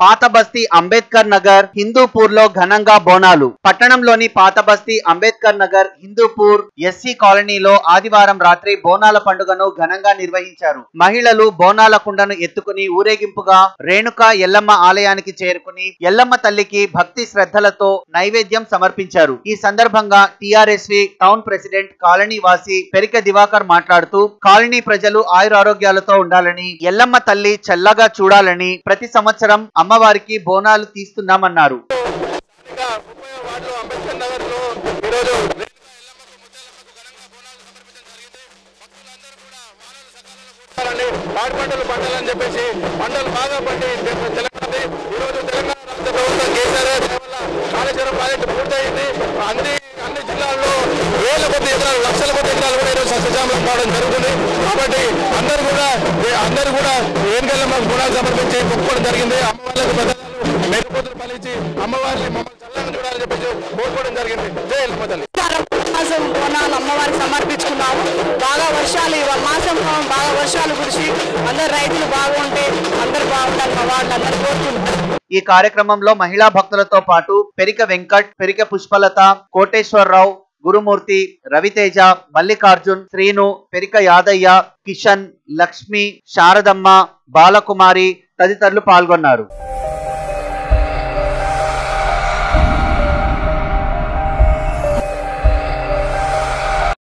పాత బస్తీ అంబేద్కర్ నగర్ హిందూపూర్ లో ఘనంగా బోనాలు పట్టణంలోని పాత బస్తీ అంబేద్కర్ నగర్ హిందూపూర్ ఎస్సీ కాలనీలో ఆదివారం రాత్రి బోనాల పండుగను ఘనంగా నిర్వహించారు మహిళలు బోనాల కుండను ఎత్తుకుని ఊరేగింపుగా రేణుక ఎల్లమ్మ ఆలయానికి చేరుకుని ఎల్లమ్మ తల్లికి భక్తి శ్రద్ధలతో నైవేద్యం సమర్పించారు ఈ సందర్భంగా టిఆర్ఎస్వి టౌన్ ప్రెసిడెంట్ కాలనీ వాసి పెరిక దివాకర్ మాట్లాడుతూ కాలనీ ప్రజలు ఆయురారోగ్యాలతో ఉండాలని ఎల్లమ్మ తల్లి చల్లగా చూడాలని ప్రతి సంవత్సరం అమ్మవారికి బోనాలు తీస్తున్నామన్నారు ఇంకా ముప్పై వార్డులో అంబేద్కర్ నగర్ లో ఈరోజు రేణుకా ఎల్లమ్మకు ముత్యాలమ్మకు ఘనంగా బోనాలు సమర్పించడం జరిగింది భక్తులందరూ కూడా వానలు సకాలంలో కురవాలని పాడి పంటలు పండాలని చెప్పేసి పంటలు బాగా పండి తె- తెలంగాణ ఈరోజు తెలంగాణ రాష్ట్ర ప్రభుత్వం కేసీఆర్ గారి దయ వల్ల కాళేశ్వరం ప్రాజెక్టు పూర్తయింది అన్ని అన్ని జిల్లాల్లో వేల కొద్ది ఎకరాలు లక్షల కొద్ది ఎకరాలు కూడా ఈరోజు సస్యశ్యామలం కావడం జరుగుతుంది కాబట్టి అందరూ కూడా ఏ- అందరూ కూడా రేణుకెళ్ళమ్మకు బోనాలు సమర్పించి మొక్కుకోవడం జరిగింది అమ్మవార్లకు పెద్దలు మేకపోతులు పలిచి అమ్మవారిని మమ్మల్ని చల్లంగా చూడాలని చెప్పేసి కోరుకోవడం జరిగింది జై ఎల్లమ్మ తల్లి మాసం బోనాలు అమ్మవారికి సమర్పించుకున్నాము బాగా వర్షాలు ఈ మాసం బాగా వర్షాలు కురిసి అందరు రైతులు బాగుంటే అందరు బాగుంటారు మా వాళ్ళు అందరు కోరుకుంటారు ఈ కార్యక్రమంలో మహిళా భక్తులతో పాటు పెరిక వెంకట్ పెరిక పుష్పలత కోటేశ్వరరావు గురుమూర్తి రవితేజ మల్లికార్జున్ శ్రీను పెరిక యాదయ్య కిషన్ లక్ష్మి శారదమ్మ బాలకుమారి తదితరులు పాల్గొన్నారు